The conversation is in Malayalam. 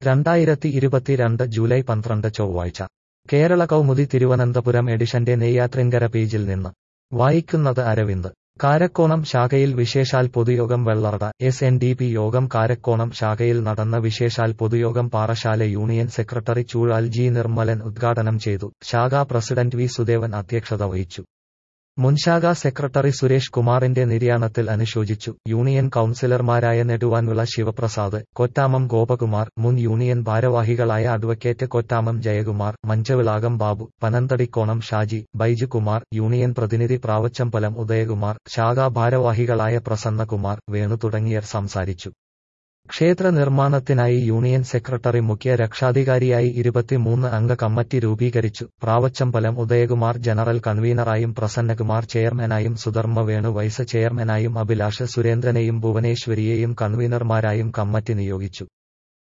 രണ്ടായിരത്തി ഇരുപത്തിരണ്ട് ജൂലൈ പന്ത്രണ്ട് ചൊവ്വാഴ്ച കേരള കൗമുദി തിരുവനന്തപുരം എഡിഷന്റെ നെയ്യാറ്റിൻകര പേജിൽ നിന്ന് വായിക്കുന്നത് അരവിന്ദ് കാരക്കോണം ശാഖയിൽ വിശേഷാൽ പൊതുയോഗം Vellarada S N D P യോഗം കാരക്കോണം ശാഖയിൽ നടന്ന വിശേഷാൽ പൊതുയോഗം Parassala union secretary Choozhal G Nirmalan ഉദ്ഘാടനം ചെയ്തു ശാഖാ പ്രസിഡന്റ് വി സുദേവൻ അധ്യക്ഷത വഹിച്ചു മുൻശാഖാ സെക്രട്ടറി സുരേഷ് കുമാറിന്റെ നിര്യാണത്തിൽ അനുശോചിച്ചു യൂണിയൻ കൌൺസിലർമാരായ നെടുവാൻവിള ശിവപ്രസാദ് കൊറ്റാമം ഗോപകുമാർ മുൻ യൂണിയൻ ഭാരവാഹികളായ അഡ്വക്കേറ്റ് കൊറ്റാമം ജയകുമാർ മഞ്ചവിളാകം ബാബു പനന്തടിക്കോണം ഷാജി ബൈജുകുമാർ യൂണിയൻ പ്രതിനിധി പ്രാവച്ചമ്പലം ഉദയകുമാർ ശാഖാ ഭാരവാഹികളായ പ്രസന്നകുമാർ വേണു തുടങ്ങിയവർ സംസാരിച്ചു ക്ഷേത്ര നിർമ്മാണത്തിനായി യൂണിയൻ സെക്രട്ടറി മുഖ്യ രക്ഷാധികാരിയായി ഇരുപത്തിമൂന്ന് അംഗ കമ്മിറ്റി രൂപീകരിച്ചു പ്രാവച്ചമ്പലം ഉദയകുമാർ ജനറൽ കൺവീനറായും പ്രസന്നകുമാർ ചെയർമാനായും സുധർമ്മ വേണു വൈസ് ചെയർമാനായും അഭിലാഷ് സുരേന്ദ്രനെയും ഭുവനേശ്വരിയെയും കൺവീനർമാരായും കമ്മിറ്റി നിയോഗിച്ചു